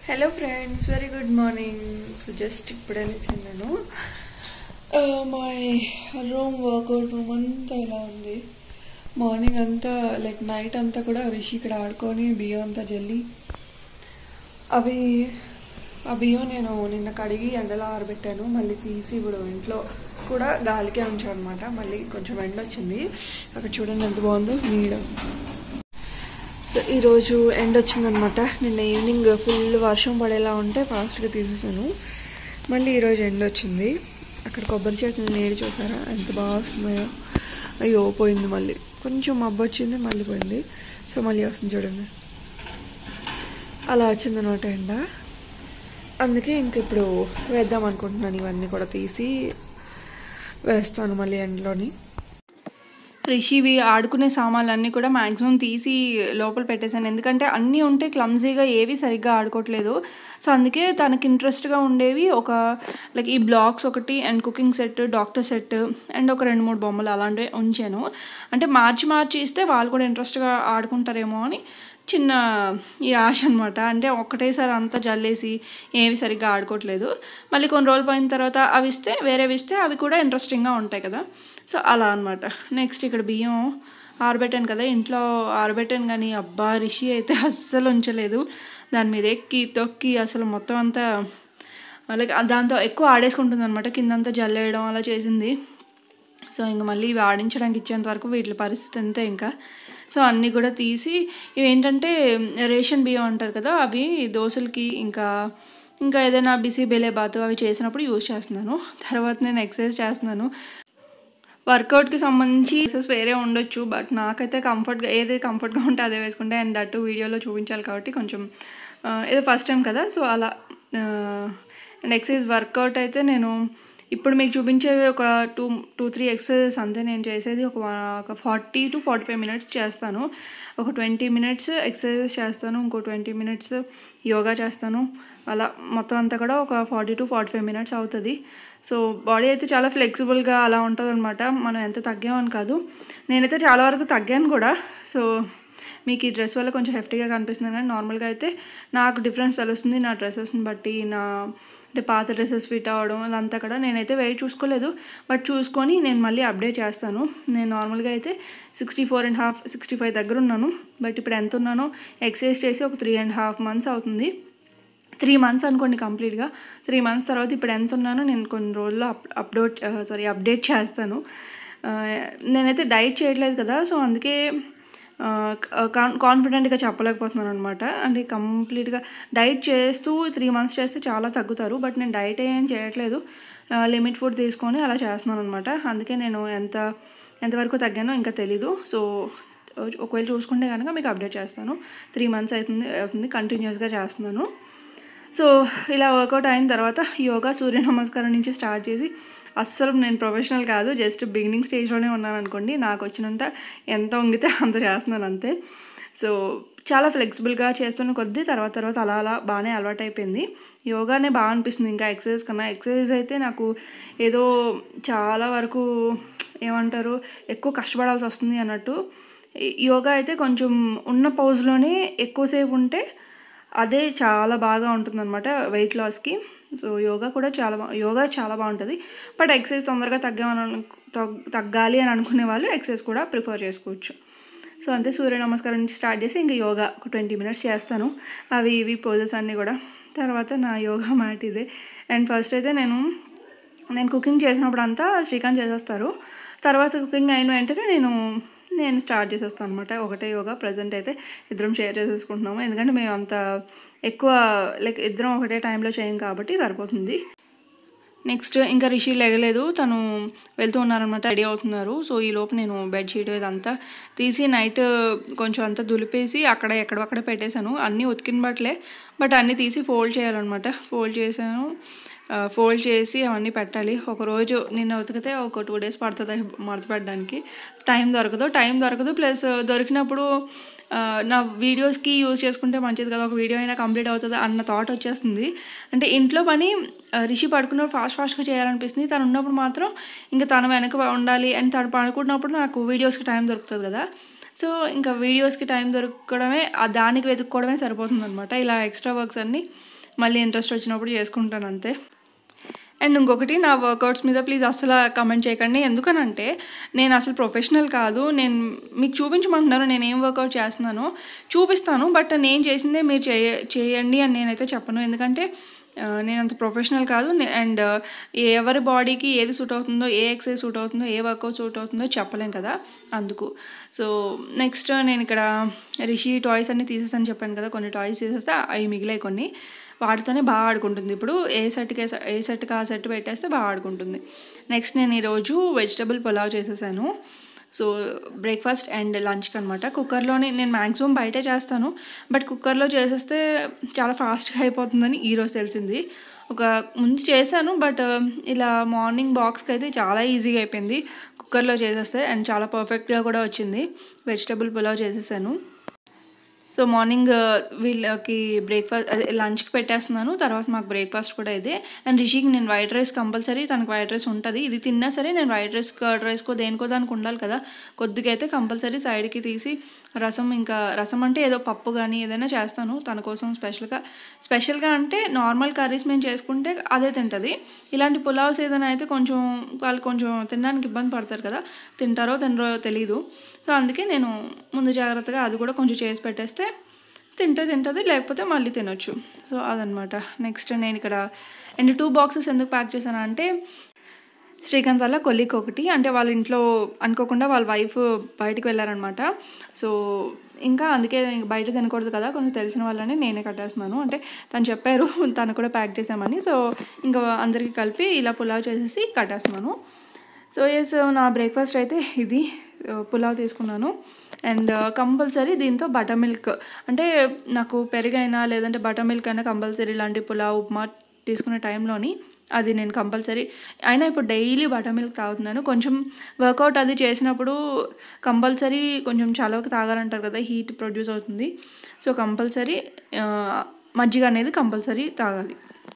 hello friends very good morning so just ఇప్పుడే లేచాను నేను మై రూమ్ వర్కౌట్ రూమ్ అంతా ఇలా ఉంది మార్నింగ్ అంతా లైక్ నైట్ అంతా కూడా రిషి ఇక్కడ ఆడుకొని బియ్యం అంతా జల్లి అవి ఆ బియ్యం నేను నిన్న కడిగి ఎండలో ఆరబెట్టాను మళ్ళీ తీసి ఇప్పుడు ఇంట్లో కూడా గాలికే ఉంచాను అనమాట మళ్ళీ కొంచెం ఎండ వచ్చింది అక్కడ చూడండి ఎంత బాగుందో నీడ సో ఈరోజు ఎండ్ వచ్చిందనమాట నిన్న ఈవినింగ్ ఫుల్ వర్షం పడేలా ఉంటే ఫాస్ట్గా తీసేసాను మళ్ళీ ఈరోజు ఎండ్ వచ్చింది అక్కడ కొబ్బరి చెట్లు నీడు చూసారా ఎంత బాగా వస్తున్నాయో అయ్యో పోయింది మళ్ళీ కొంచెం మబ్బు వచ్చింది మళ్ళీ పోయింది సో మళ్ళీ వస్తుంది చూడండి అలా వచ్చిందనమాట ఎండ అందుకే ఇంక ఇప్పుడు వేద్దాం అనుకుంటున్నాను ఇవన్నీ కూడా తీసి వేస్తాను మళ్ళీ ఎండలోని రిషివి ఆడుకునే సామాన్లు అన్నీ కూడా మ్యాక్సిమం తీసి లోపల పెట్టేశాను ఎందుకంటే అన్నీ ఉంటే క్లమ్జీగా ఏవి సరిగ్గా ఆడుకోవట్లేదు సో అందుకే తనకి ఇంట్రెస్ట్గా ఉండేవి ఒక లైక్ ఈ బ్లాక్స్ ఒకటి and cooking set doctor set and ఒక రెండు మూడు బొమ్మలు అలాంటివి ఉంచాను అంటే మార్చి మార్చి ఇస్తే వాళ్ళు కూడా ఇంట్రెస్ట్గా ఆడుకుంటారేమో అని చిన్న ఈ ఆశ అనమాట అంటే ఒక్కటేసారి అంతా జల్లేసి ఏవి సరిగ్గా ఆడుకోవట్లేదు మళ్ళీ కొన్ని రోజులు పోయిన తర్వాత అవి ఇస్తే వేరేవి ఇస్తే అవి కూడా ఇంట్రెస్టింగ్గా ఉంటాయి కదా సో అలా అనమాట నెక్స్ట్ ఇక్కడ బియ్యం ఆరబెట్టాను కదా ఇంట్లో ఆరబెట్టాను కానీ అబ్బా రిషి అయితే అస్సలు ఉంచలేదు దాని మీద ఎక్కి తొక్కి అసలు మొత్తం అంతా లైక్ దాంతో ఎక్కువ ఆడేసుకుంటుంది అనమాట కిందంతా జల్లేయడం అలా చేసింది సో ఇంక మళ్ళీ ఇవి ఆడించడానికి ఇచ్చేంత వరకు వీటి పరిస్థితి అంతే ఇంకా సో అన్నీ కూడా తీసి ఇవి ఏంటంటే రేషన్ బియ్యం అంటారు కదా అవి దోశలకి ఇంకా ఇంకా ఏదైనా బిసి బేలే బాతు అవి చేసినప్పుడు యూజ్ చేస్తున్నాను తర్వాత నేను ఎక్సర్సైజ్ చేస్తున్నాను వర్కౌట్కి సంబంధించి ఎక్సెస్ వేరే ఉండొచ్చు బట్ నాకైతే కంఫర్ట్గా ఏది కంఫర్ట్గా ఉంటే అదే వేసుకుంటే అండ్ దట్టు వీడియోలో చూపించాలి కాబట్టి కొంచెం ఏదో ఫస్ట్ టైం కదా సో అలా అండ్ ఎక్సర్సైజ్ వర్కౌట్ అయితే నేను ఇప్పుడు మీకు చూపించేవి ఒక టూ టూ త్రీ ఎక్సర్సైజెస్ అంతే నేను చేసేది ఒక ఒక forty to forty five minutes చేస్తాను ఒక ట్వంటీ మినిట్స్ ఎక్సర్సైజెస్ చేస్తాను ఇంకో ట్వంటీ మినిట్స్ యోగా చేస్తాను అలా మొత్తం అంతా కూడా ఒక forty to forty five minutes అవుతుంది సో బాడీ అయితే చాలా ఫ్లెక్సిబుల్గా అలా ఉంటుంది అనమాట మనం ఎంత తగ్గామని కాదు నేనైతే చాలా వరకు తగ్గాను కూడా సో మీకు ఈ డ్రెస్ వల్ల కొంచెం హెఫ్టీగా కనిపిస్తుంది కానీ నార్మల్గా అయితే నాకు డిఫరెన్స్ తెలుస్తుంది నా డ్రెస్సెస్ని బట్టి నా అంటే పాత డ్రెస్సెస్ ఫిట్ అవ్వడం అదంతా కూడా నేనైతే వెయిట్ చూసుకోలేదు బట్ చూసుకొని నేను మళ్ళీ అప్డేట్ చేస్తాను నేను నార్మల్గా అయితే sixty four and half sixty five దగ్గర ఉన్నాను బట్ ఇప్పుడు ఎంత ఉన్నానో ఎక్సర్సైజ్ చేసి ఒక త్రీ అండ్ హాఫ్ మంత్స్ అవుతుంది త్రీ మంత్స్ అనుకోండి కంప్లీట్గా త్రీ మంత్స్ తర్వాత ఇప్పుడు ఎంత ఉన్నానో నేను కొన్ని రోజుల్లో అప్ అప్లోడ్ సారీ అప్డేట్ చేస్తాను నేనైతే డైట్ చేయట్లేదు కదా సో అందుకే కాన్ కాన్ఫిడెంట్గా చెప్పలేకపోతున్నాను అనమాట అంటే కంప్లీట్గా డైట్ చేస్తూ త్రీ మంత్స్ చేస్తే చాలా తగ్గుతారు బట్ నేను డైట్ ఏం చేయట్లేదు లిమిట్ ఫుడ్ తీసుకొని అలా చేస్తున్నాను అనమాట అందుకే నేను ఎంత ఎంతవరకు తగ్గానో ఇంకా తెలీదు సో ఒకవేళ చూసుకుంటే కనుక మీకు అప్డేట్ చేస్తాను త్రీ మంత్స్ అవుతుంది అవుతుంది కంటిన్యూస్గా చేస్తున్నాను సో ఇలా వర్కౌట్ అయిన తర్వాత యోగా సూర్య నమస్కారం నుంచి స్టార్ట్ చేసి అస్సలు నేను ప్రొఫెషనల్ కాదు జస్ట్ బిగినింగ్ స్టేజ్లోనే ఉన్నాను అనుకోండి నాకు వచ్చినంత ఎంత వంగితే అంత చేస్తున్నాను అంతే సో చాలా ఫ్లెక్సిబుల్గా చేస్తున్న కొద్దీ తర్వాత తర్వాత అలా అలా బాగానే అలవాటు అయిపోయింది యోగానే బాగా అనిపిస్తుంది ఇంకా ఎక్సర్సైజ్ కన్నా ఎక్సర్సైజ్ అయితే నాకు ఏదో చాలా వరకు ఏమంటారు ఎక్కువ కష్టపడాల్సి వస్తుంది అన్నట్టు యోగా అయితే కొంచెం ఉన్న పౌజ్లోనే ఎక్కువసేపు ఉంటే అదే చాలా బాగా ఉంటుందన్నమాట వెయిట్ లాస్కి సో యోగా కూడా చాలా బా యోగా చాలా బాగుంటుంది బట్ ఎక్సర్సైజ్ తొందరగా తగ్గామని తగ్గాలి అని అనుకునే వాళ్ళు ఎక్సర్సైజ్ కూడా ప్రిఫర్ చేసుకోవచ్చు సో అంతే సూర్య నమస్కారం నుంచి స్టార్ట్ చేసి ఇంకా యోగా ఒక ట్వంటీ మినిట్స్ చేస్తాను అవి ఇవి పోజెస్ అన్నీ కూడా తర్వాత నా యోగా మ్యాట్ ఇదే అండ్ ఫస్ట్ అయితే నేను నేను కుకింగ్ చేసినప్పుడు అంతా శ్రీకాంత్ చేసేస్తారు తర్వాత కుకింగ్ అయిన వెంటనే నేను నేను స్టార్ట్ చేసేస్తాను అనమాట ఒకటే యోగా ప్రజెంట్ అయితే ఇద్దరం షేర్ చేసేసుకుంటున్నాము ఎందుకంటే మేము అంత ఎక్కువ లైక్ ఇద్దరం ఒకటే టైంలో చేయం కాబట్టి సరిపోతుంది నెక్స్ట్ ఇంకా రిషి లేగలేదు తను వెళ్తూ ఉన్నారనమాట రెడీ అవుతున్నారు సో ఈ లోపు నేను బెడ్షీట్ ఇదంతా తీసి నైట్ కొంచెం అంతా దులిపేసి అక్కడ ఎక్కడక్కడ పెట్టేశాను అన్నీ ఉతికిన బట్టలే బట్ అన్నీ తీసి ఫోల్డ్ చేయాలన్నమాట ఫోల్డ్ చేశాను ఫోల్డ్ చేసి అవన్నీ పెట్టాలి ఒకరోజు నిన్న ఉతికితే ఒక టూ డేస్ పడుతుంది మడత పెట్టడానికి టైం దొరకదు టైం దొరకదు ప్లస్ దొరికినప్పుడు నా వీడియోస్కి యూజ్ చేసుకుంటే మంచిది కదా ఒక వీడియో అయినా కంప్లీట్ అవుతుంది అన్న థాట్ వచ్చేస్తుంది అంటే ఇంట్లో పని రిషి పడుకున్నప్పుడు ఫాస్ట్ ఫాస్ట్గా చేయాలనిపిస్తుంది తను ఉన్నప్పుడు మాత్రం ఇంకా తన వెనక ఉండాలి అండ్ తను పడుకున్నప్పుడు నాకు వీడియోస్కి టైం దొరుకుతుంది కదా సో ఇంకా వీడియోస్కి టైం దొరకడమే దానికి వెతుక్కోవడమే సరిపోతుంది అనమాట ఇలా ఎక్స్ట్రా వర్క్స్ అన్నీ మళ్ళీ ఇంట్రెస్ట్ వచ్చినప్పుడు చేసుకుంటాను అంతే అండ్ ఇంకొకటి నా వర్కౌట్స్ మీద ప్లీజ్ అసలు కమెంట్ చేయకండి ఎందుకనంటే నేను అసలు ప్రొఫెషనల్ కాదు నేను మీకు చూపించమంటున్నారు నేను ఏం వర్కౌట్ చేస్తున్నానో చూపిస్తాను బట్ నేను చేసిందే మీరు చేయ చేయండి అని నేనైతే చెప్పను ఎందుకంటే ఆ, నేను అంత ప్రొఫెషనల్ కాదు అండ్ ఎవరి బాడీకి ఏది సూట్ అవుతుందో ఏ ఎక్సర్సైజ్ సూట్ అవుతుందో ఏ వర్కౌట్ సూట్ అవుతుందో చెప్పలేం కదా అందుకు సో నెక్స్ట్ నేను ఇక్కడ రిషి టాయ్స్ అన్ని తీసేసని చెప్పాను కదా కొన్ని టాయ్స్ తీసేస్తే అవి మిగిలాయి కొన్ని వాటితోనే బాగా ఆడుకుంటుంది ఇప్పుడు ఏ సెట్కి ఏ సెట్కి ఆ సెట్ పెట్టేస్తే బాగా ఆడుకుంటుంది నెక్స్ట్ నేను ఈరోజు వెజిటబుల్ పులావ్ చేసేసాను సో బ్రేక్ఫాస్ట్ అండ్ లంచ్కి అనమాట కుక్కర్లోనే నేను మ్యాక్సిమం బయటే చేస్తాను బట్ కుక్కర్లో చేసేస్తే చాలా ఫాస్ట్గా అయిపోతుందని ఈరోజు తెలిసింది ఒక ముందు చేశాను బట్ ఇలా మార్నింగ్ బాక్స్కి అయితే చాలా ఈజీగా అయిపోయింది కుక్కర్లో చేసేస్తే అండ్ చాలా పర్ఫెక్ట్గా కూడా వచ్చింది వెజిటబుల్ పులావ్ చేసేసాను సో మార్నింగ్ వీళ్ళకి బ్రేక్ఫాస్ట్ అదే లంచ్కి పెట్టేస్తున్నాను తర్వాత మాకు బ్రేక్ఫాస్ట్ కూడా ఇదే అండ్ రిషికి నేను వైట్ రైస్ కంపల్సరీ తనకు వైట్ రైస్ ఉంటుంది ఇది తిన్నా సరే నేను వైట్ రైస్ కర్డ్ రైస్కో దేనికో దానికి ఉండాలి కదా కొద్దిగా అయితే కంపల్సరీ సైడ్కి తీసి రసం ఇంకా రసం అంటే ఏదో పప్పు కానీ ఏదైనా చేస్తాను తన కోసం స్పెషల్గా స్పెషల్గా అంటే నార్మల్ కర్రీస్ మేము చేసుకుంటే అదే తింటుంది ఇలాంటి పులావ్స్ ఏదైనా అయితే కొంచెం వాళ్ళు కొంచెం తినడానికి ఇబ్బంది పడతారు కదా తింటారో తినరో తెలీదు సో అందుకే నేను ముందు జాగ్రత్తగా అది కూడా కొంచెం చేసి పెట్టేస్తే తింటే తింటుంది లేకపోతే మళ్ళీ తినొచ్చు సో అదనమాట నెక్స్ట్ నేను ఇక్కడ అండ్ టూ బాక్సెస్ ఎందుకు ప్యాక్ చేశాను అంటే శ్రీకాంత్ వల్ల కొల్లికి ఒకటి అంటే వాళ్ళ ఇంట్లో అనుకోకుండా వాళ్ళ వైఫ్ బయటికి వెళ్ళారనమాట సో ఇంకా అందుకే ఇంక బయట తినకూడదు కదా కొంచెం తెలిసిన వాళ్ళని నేనే కట్టేస్తున్నాను అంటే తను చెప్పారు తను కూడా ప్యాక్ చేసామని సో ఇంకా అందరికీ కలిపి ఇలా పులావ్ చేసేసి కట్టేస్తున్నాను సో ఎస్ నా బ్రేక్ఫాస్ట్ అయితే ఇది ఆ, పులావ్ తీసుకున్నాను అండ్ కంపల్సరీ దీంతో బటర్ మిల్క్ అంటే నాకు పెరుగైనా లేదంటే బటర్ మిల్క్ అయినా కంపల్సరీ ఇలాంటి పులావ్ ఉప్మా తీసుకునే టైంలోని అది నేను కంపల్సరీ అయినా ఇప్పుడు డైలీ బటర్ మిల్క్ తాగుతున్నాను కొంచెం వర్కౌట్ అది చేసినప్పుడు కంపల్సరీ కొంచెం చలవకి తాగాలంటారు కదా హీట్ ప్రొడ్యూస్ అవుతుంది సో కంపల్సరీ మజ్జిగ అనేది కంపల్సరీ తాగాలి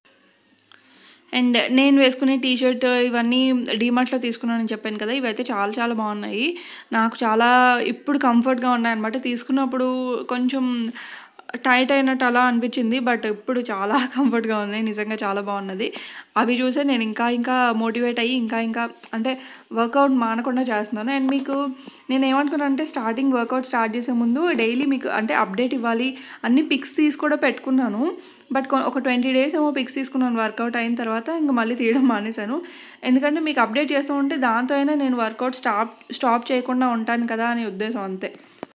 అండ్ నేను వేసుకునే టీ షర్ట్ ఇవన్నీ డీమార్ట్లో తీసుకున్నానని చెప్పాను కదా ఇవైతే చాలా చాలా బాగున్నాయి నాకు చాలా ఇప్పుడు కంఫర్ట్గా ఉన్నాయి అనమాట తీసుకున్నప్పుడు కొంచెం టైట్ అయినట్టు అలా అనిపించింది బట్ ఇప్పుడు చాలా కంఫర్ట్గా ఉంది నిజంగా చాలా బాగున్నది అవి చూసే నేను ఇంకా ఇంకా మోటివేట్ అయ్యి ఇంకా ఇంకా అంటే వర్కౌట్ మానకుండా చేస్తున్నాను అండ్ మీకు నేను ఏమనుకున్నాను అంటే స్టార్టింగ్ వర్కౌట్ స్టార్ట్ చేసే ముందు డైలీ మీకు అంటే అప్డేట్ ఇవ్వాలి అన్ని పిక్స్ తీసి కూడా పెట్టుకున్నాను బట్ కొ- ఒక ట్వంటీ డేస్ ఏమో పిక్స్ తీసుకున్నాను వర్కౌట్ అయిన తర్వాత ఇంకా మళ్ళీ తీయడం మానేశాను ఎందుకంటే మీకు అప్డేట్ చేస్తూ ఉంటే దాంతో అయినా నేను వర్కౌట్ స్టాప్ స్టాప్ చేయకుండా ఉంటాను కదా అనే ఉద్దేశం అంతే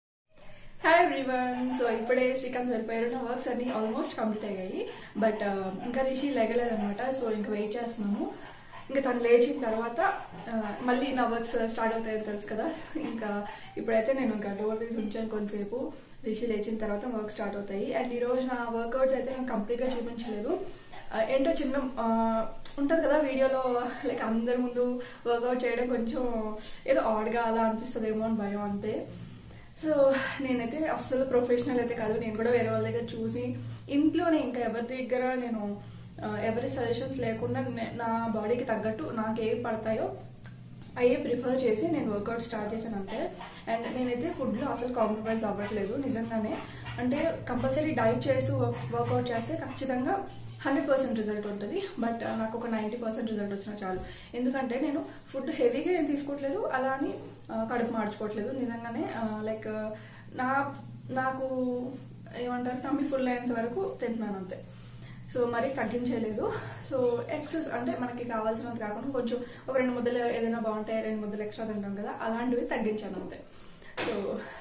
హాయ్ ఎవ్రీవన్ సో ఇప్పుడే శ్రీకాంత్ వెళ్ళిపోయారు నా వర్క్స్ అన్ని ఆల్మోస్ట్ కంప్లీట్ అయ్యాయి బట్ ఇంకా రిషి లేగలేదనమాట సో ఇంకా వెయిట్ చేస్తున్నాను ఇంకా తను లేచిన తర్వాత ఆ, మళ్ళీ నా వర్క్స్ స్టార్ట్ అవుతాయని తెలుసు కదా ఇంకా ఇప్పుడైతే నేను ఇంకా డోర్ తీసి ఉంచాను కొంతసేపు రిషి లేచిన తర్వాత వర్క్ స్టార్ట్ అవుతాయి అండ్ ఈ రోజు నా వర్కౌట్స్ అయితే నేను కంప్లీట్గా చూపించలేదు ఆ, ఏంటో చిన్న ఆ, ఉంటది కదా వీడియోలో లైక్ అందరి ముందు వర్కౌట్ చేయడం కొంచెం ఏదో ఆడ్గా అలా అనిపిస్తుందేమో అని భయం అంతే సో నేనైతే అస్సలు ప్రొఫెషనల్ అయితే కాదు నేను కూడా వేరే వాళ్ళ దగ్గర చూసి ఇంట్లోనే ఇంకా ఎవరి దగ్గర నేను ఆ, ఎవరి సజెషన్స్ లేకుండా నే- నా బాడీకి తగ్గట్టు నాకు ఏవి పడతాయో అయ్యే ప్రిఫర్ చేసి నేను వర్కౌట్ స్టార్ట్ చేశాను అంతే అండ్ నేనైతే ఫుడ్లో అసలు కాంప్రమైజ్ అవ్వట్లేదు నిజంగానే అంటే కంపల్సరీ డైట్ చేస్తూ వర్కౌట్ చేస్తే ఖచ్చితంగా హండ్రెడ్ పర్సెంట్ రిజల్ట్ ఉంటుంది బట్ నాకు ఒక నైంటీ పర్సెంట్ రిజల్ట్ వచ్చినా చాలు ఎందుకంటే నేను ఫుడ్ హెవీగా ఏం తీసుకోవట్లేదు అలా అని ఆ, కడుపు మార్చుకోవట్లేదు నిజంగానే లైక్ నా నాకు ఏమంటారు టమ్మీ ఫుల్ అయ్యేంత వరకు తింటున్నాను అంతే సో మరీ తగ్గించలేదు సో ఎక్సెస్ అంటే మనకి కావాల్సినంత కాకుండా కొంచెం ఒక రెండు ముద్దలు ఏదైనా బాగుంటాయి రెండు ముద్దలు ఎక్స్ట్రా తింటాం కదా అలాంటివి తగ్గించాను అంతే సో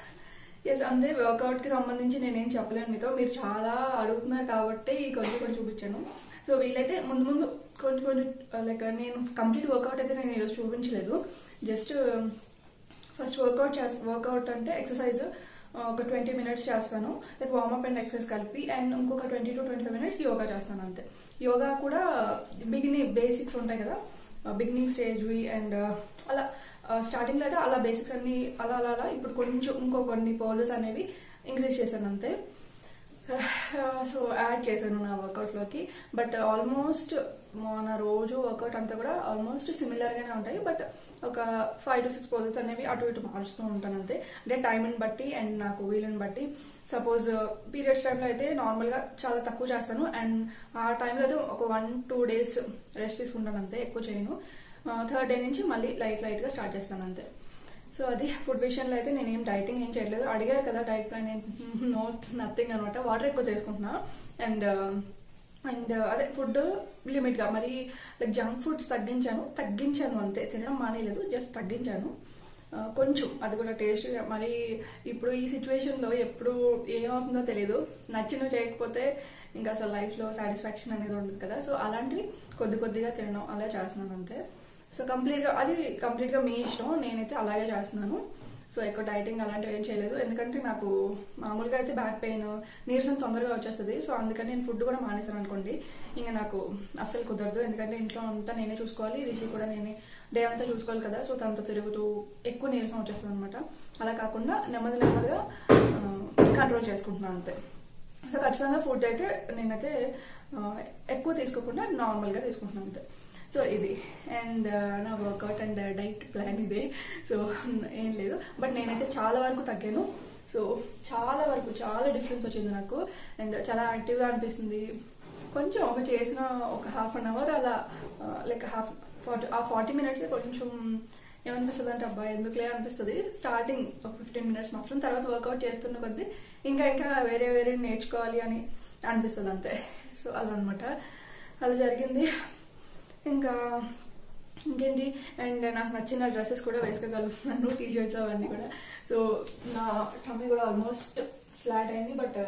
ఎస్ అంతే వర్కౌట్ కి సంబంధించి నేనేం చెప్పలేను మీతో మీరు చాలా అడుగుతున్నారు కాబట్టి ఈ కొంచెం కొంచెం చూపించాను సో వీలైతే ముందు ముందు కొంచెం కొంచెం లైక్ నేను కంప్లీట్ వర్కౌట్ అయితే నేను ఈరోజు చూపించలేదు జస్ట్ ఫస్ట్ వర్కౌట్ చేస్తా వర్కౌట్ అంటే ఎక్సర్సైజ్ ఒక ట్వంటీ మినిట్స్ చేస్తాను లైక్ వార్మప్ అండ్ ఎక్సర్సైజ్ కలిపి అండ్ ఇంకొక twenty to twenty five minutes yoga చేస్తాను అంతే యోగా కూడా బిగినింగ్ బేసిక్స్ ఉంటాయి కదా బిగినింగ్ స్టేజ్వి అండ్ అలా స్టార్టింగ్ లో అయితే అలా బేసిక్స్ అన్ని అలా అలా అలా ఇప్పుడు కొంచెం ఇంకో కొన్ని పోజెస్ అనేవి ఇంక్రీజ్ చేశాను అంతే సో యాడ్ చేశాను నా వర్కౌట్లోకి బట్ ఆల్మోస్ట్ మన రోజు వర్కౌట్ అంతా కూడా ఆల్మోస్ట్ సిమిలర్గానే ఉంటాయి బట్ ఒక ఫైవ్ టు సిక్స్ పోజెస్ అనేవి అటు ఇటు మారుస్తూ ఉంటాను అంతే అంటే టైంని బట్టి అండ్ నాకు వీలుని బట్టి సపోజ్ పీరియడ్స్ టైంలో అయితే నార్మల్గా చాలా తక్కువ చేస్తాను అండ్ ఆ టైంలో అయితే ఒక వన్ టూ డేస్ రెస్ట్ తీసుకుంటాను అంతే ఎక్కువ చేయను థర్డ్ డే నుంచి మళ్ళీ లైట్ లైట్గా స్టార్ట్ చేస్తాను అంతే సో అది ఫుడ్ విషయంలో అయితే నేను ఏం డైటింగ్ ఏం చేయట్లేదు అడిగారు కదా డైట్ ప్లాన్ నో నథింగ్ అనమాట వాటర్ ఎక్కువ తీసుకుంటున్నా అండ్ అండ్ అదే ఫుడ్ లిమిట్గా మరి లైక్ జంక్ ఫుడ్స్ తగ్గించాను తగ్గించాను అంతే తినడం మానేయలేదు జస్ట్ తగ్గించాను ఆ, కొంచెం అది కూడా టేస్ట్ మరి ఇప్పుడు ఈ సిచ్యువేషన్లో ఎప్పుడు ఏమవుతుందో తెలియదు నచ్చినవి చేయకపోతే ఇంకా అసలు లైఫ్లో సాటిస్ఫాక్షన్ అనేది ఉండదు కదా సో అలాంటివి కొద్ది కొద్దిగా తినడం అలా చేస్తున్నాను అంతే సో కంప్లీట్గా అది కంప్లీట్గా మీ ఇష్టం నేనైతే అలాగే చేస్తున్నాను సో ఎక్కువ డైటింగ్ అలాంటివి ఏం చేయలేదు ఎందుకంటే నాకు మామూలుగా అయితే బ్యాక్ పెయిన్ నీరసం తొందరగా వచ్చేస్తుంది సో అందుకని నేను ఫుడ్ కూడా మానేశాను అనుకోండి ఇంకా నాకు అస్సలు కుదరదు ఎందుకంటే ఇంట్లో అంతా నేనే చూసుకోవాలి రిషి కూడా నేనే డే అంతా చూసుకోవాలి కదా సో తనతో తిరుగుతూ ఎక్కువ నీరసం వచ్చేస్తుంది అనమాట అలా కాకుండా నెమ్మది నెమ్మదిగా కంట్రోల్ చేసుకుంటున్నాను అంతే సో ఖచ్చితంగా ఫుడ్ అయితే నేనైతే ఆ, ఎక్కువ తీసుకోకుండా నార్మల్గా తీసుకుంటున్నాను అంతే సో ఇది అండ్ నా వర్కౌట్ అండ్ డైట్ ప్లాన్ ఇదే సో ఏం లేదు బట్ నేనైతే చాలా వరకు తగ్గాను సో చాలా వరకు చాలా డిఫరెన్స్ వచ్చింది నాకు అండ్ చాలా యాక్టివ్గా అనిపిస్తుంది కొంచెం ఒక చేసిన ఒక హాఫ్ అన్ అవర్ అలా లైక్ హాఫ్ ఫార్టీ ఆ ఫార్టీ మినిట్స్ కొంచెం ఏమనిపిస్తుంది అంటే అబ్బాయి ఎందుకులే అనిపిస్తుంది స్టార్టింగ్ ఒక ఫిఫ్టీన్ మినిట్స్ మాత్రం తర్వాత వర్కౌట్ చేస్తున్న కొద్దీ ఇంకా ఇంకా వేరే వేరే నేర్చుకోవాలి అని అనిపిస్తుంది అంతే సో అలా అనమాట అలా జరిగింది ఇంకా ఇంకేంటి అండ్ నాకు నచ్చిన డ్రెస్సెస్ కూడా వేసుకోగలుగుతున్నాను టీ షర్ట్స్ అవన్నీ కూడా సో నా టమ్మీ కూడా ఆల్మోస్ట్ ఫ్లాట్ అయింది బట్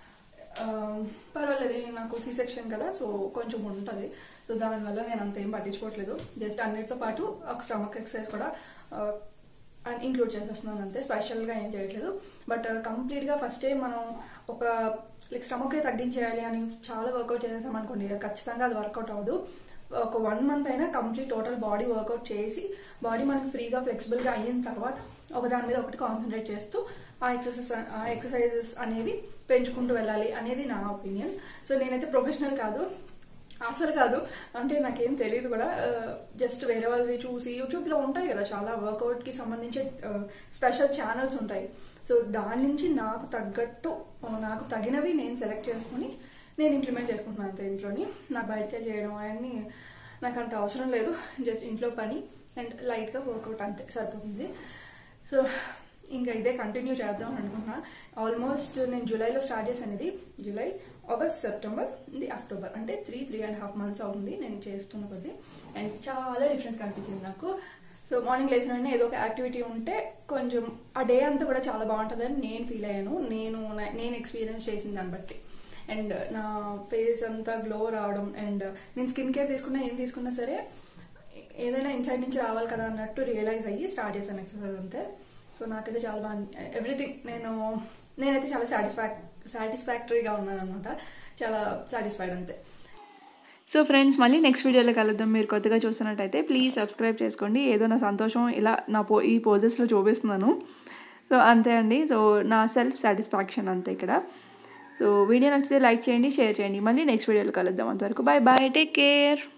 పర్వాలేదు నాకు సి సెక్షన్ కదా సో కొంచెం ఉంటుంది సో దానివల్ల నేను అంత ఏం పట్టించుకోవట్లేదు జస్ట్ అన్నిటితో పాటు ఒక స్టమక్ ఎక్సర్సైజ్ కూడా ఇంక్లూడ్ చేసేస్తున్నాను అంతే స్పెషల్గా ఏం చేయట్లేదు బట్ కంప్లీట్గా ఫస్టే మనం ఒక లైక్ స్టమక్ తగ్గించేయాలి అని చాలా వర్కౌట్ చేసేసాం అనుకోండి ఖచ్చితంగా అది వర్కౌట్ అవ్వదు ఒక వన్ మంత్ అయినా కంప్లీట్ టోటల్ బాడీ వర్కౌట్ చేసి బాడీ మనకి ఫ్రీగా ఫ్లెక్సిబుల్గా అయిన తర్వాత ఒక దాని మీద ఒకటి కాన్సన్ట్రేట్ చేస్తూ ఆ ఎక్సర్సైజ్ ఆ ఎక్సర్సైజెస్ అనేవి పెంచుకుంటూ వెళ్ళాలి అనేది నా ఒపీనియన్ సో నేనైతే ప్రొఫెషనల్ కాదు అసలు కాదు అంటే నాకేం తెలియదు కూడా జస్ట్ వేరే వాళ్ళవి చూసి యూట్యూబ్లో ఉంటాయి కదా చాలా వర్కౌట్కి సంబంధించి స్పెషల్ ఛానల్స్ ఉంటాయి సో దాని నుంచి నాకు తగ్గట్టు ఆ, నాకు తగినవి నేను సెలెక్ట్ చేసుకుని నేను ఇంప్లిమెంట్ చేసుకుంటున్నాను అంతే ఇంట్లోని నాకు బయటకే చేయడం అవన్నీ నాకు అంత అవసరం లేదు జస్ట్ ఇంట్లో పని అండ్ లైట్గా వర్కౌట్ అంతే సరిపోతుంది సో ఇంకా ఇదే కంటిన్యూ చేద్దాం అనుకున్నా ఆల్మోస్ట్ నేను జూలైలో స్టార్ట్ చేశాను ఇది జూలై ఆగస్ట్ సెప్టెంబర్ ఇది అక్టోబర్ అంటే three three and half months అవుతుంది నేను చేస్తున్న కొద్దీ అండ్ చాలా డిఫరెన్స్ కనిపించింది నాకు సో మార్నింగ్ లేచిన వెంటనే ఏదో ఒక యాక్టివిటీ ఉంటే కొంచెం ఆ డే అంతా కూడా చాలా బాగుంటుందని నేను ఫీల్ అయ్యాను నేను నా- నేను ఎక్స్పీరియన్స్ చేసిన దాన్ని బట్టి అండ్ నా ఫేస్ అంతా గ్లో రావడం అండ్ నేను స్కిన్ కేర్ తీసుకున్నా ఏం తీసుకున్నా సరే ఏదైనా ఇన్సైడ్ నుంచి రావాలి కదా అన్నట్టు రియలైజ్ అయ్యి స్టార్ట్ చేశాను ఎక్సర్సైజ్ అంతే సో నాకైతే చాలా బాగా ఎవ్రీథింగ్ నేను నేనైతే చాలా సాటిస్ఫాక్ సాటిస్ఫాక్టరీగా ఉన్నాను అనమాట చాలా సాటిస్ఫైడ్ అంతే సో ఫ్రెండ్స్ మళ్ళీ నెక్స్ట్ వీడియోలో కలుద్దాం మీరు కొత్తగా చూస్తున్నట్టయితే ప్లీజ్ సబ్స్క్రైబ్ చేసుకోండి ఏదో నా సంతోషం ఇలా నా పో ఈ పోజెస్లో చూపిస్తున్నాను సో అంతే అండి సో నా సెల్ఫ్ సాటిస్ఫాక్షన్ అంతే ఇక్కడ సో వీడియో నచ్చితే లైక్ చేయండి షేర్ చేయండి మళ్ళీ నెక్స్ట్ వీడియోలో కలుద్దాం అంతవరకు బాయ్ బాయ్ టేక్ కేర్